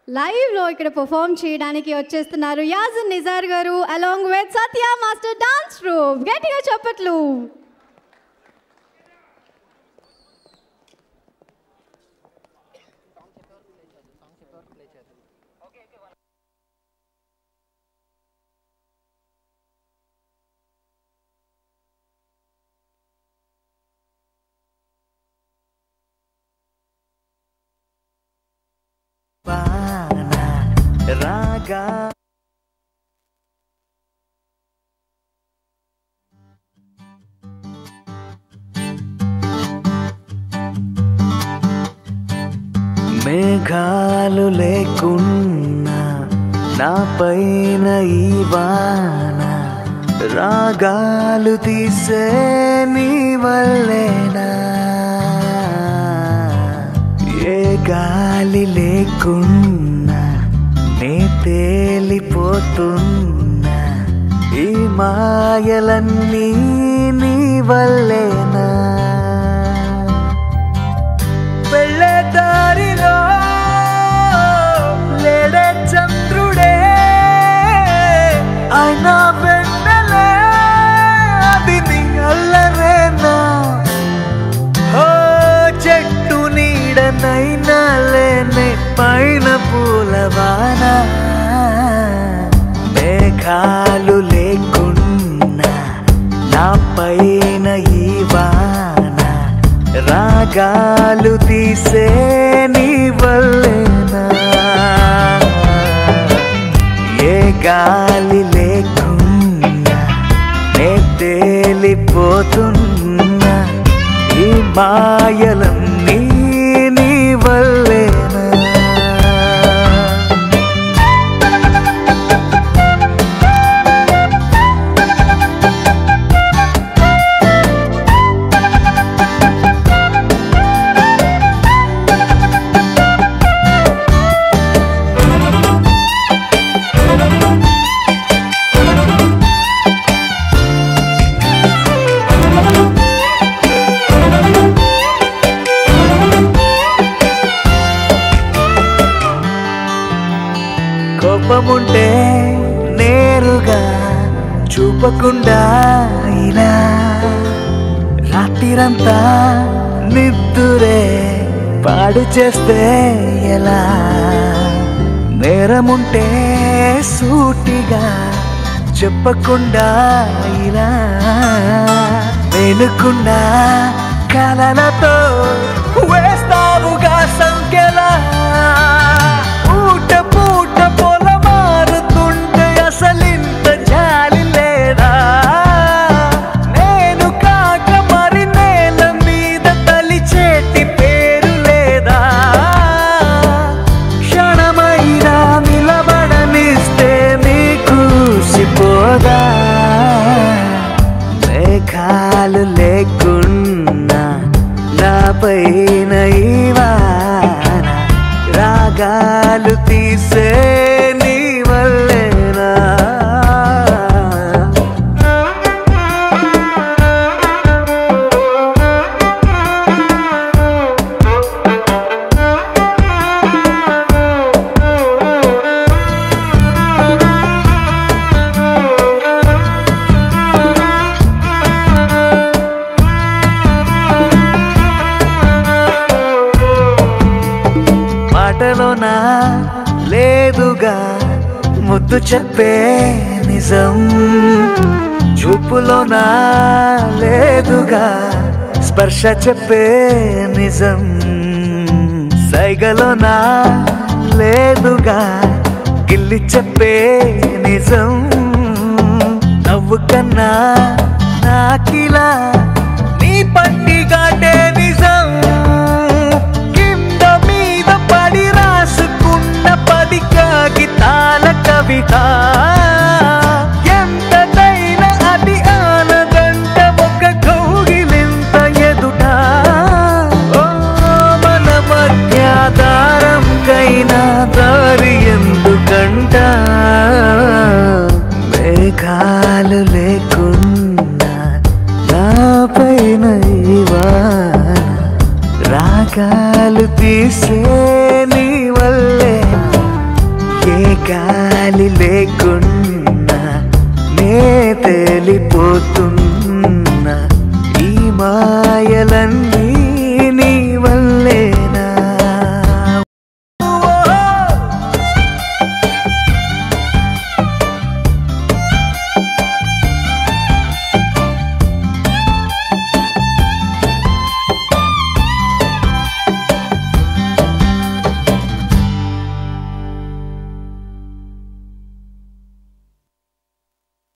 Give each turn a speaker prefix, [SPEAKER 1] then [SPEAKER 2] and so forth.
[SPEAKER 1] లైవ్లో ఇక్కడ పర్ఫామ్ చేయడానికి వచ్చేస్తున్నారు యాజన్ నిజార్ గారు along with Satya master dance room గట్టిగా చెప్పట్లు
[SPEAKER 2] వాన రాగా మేఘాలు లేకున్నా నా పైన ఈ వాన రాగాలు తీసే నీ వల్లేనా ఏ గాలి లేకున్నా నే తేలిపోతున్నా ఈ మాయలన్నీ నీ వల్లేనా వెళ్ళే దారిలో లేడే చంద్రుడే అయినా వెన్నెలే అది నీ అల్లరేనా ఓ చెట్టు నీడనైనా లేనే పైన పూలవాన మేఘాలు లేకున్నా నా పైన ఈ వాన రాగాలు తీసే నీ వల్లేనా ఏ గాలి లేకున్నా నే తేలిపోతున్నా ఈ మాయలన్నీ నీ వల్లేనా కోపముంటే నేరుగా చూపకుండా ఇలా రాత్రిరంతా నిద్దురే పాడు చేస్తే ఎలా నేరముంటే సూటిగా చెప్పకుండా ఇలా వెనుకుండా కలలతో వేస్తావుగా సంఖ్యలా పూట పూట పొల మారుతుంటే అసలింత జాలి లేదా నేను కాక మరి నేల మీద తలిచేటి పేరు లేదా క్షణమైనా నిలబడనిస్తే నీకూసిపోదా మేఘాలు లేకున్నా నా పైన ఈ వాన రాగాలు తీసే నీ వల్లేనా మాటలోనా లేదుగా ముద్దు చెప్పే నిజం చూపులోనా లేదుగా స్పర్శ చెప్పే నిజం సైగలోనా లేదుగా గిల్లి చెప్పే నిజం నవ్వు కన్నా నాకిలా నీ పట్టిగాటే నిజం కింద మీద పడి రాసుకున్న పది కాగితాల కవిత ఎంతదైనా అది ఆనదంట ఒక కౌగిలింత ఎదుట ఓ మన మధ్య దారంకైనా దారి ఎందుకంట మేఘాలు లేకున్నా నా పైన ఈ వాన గాలి లేకుండా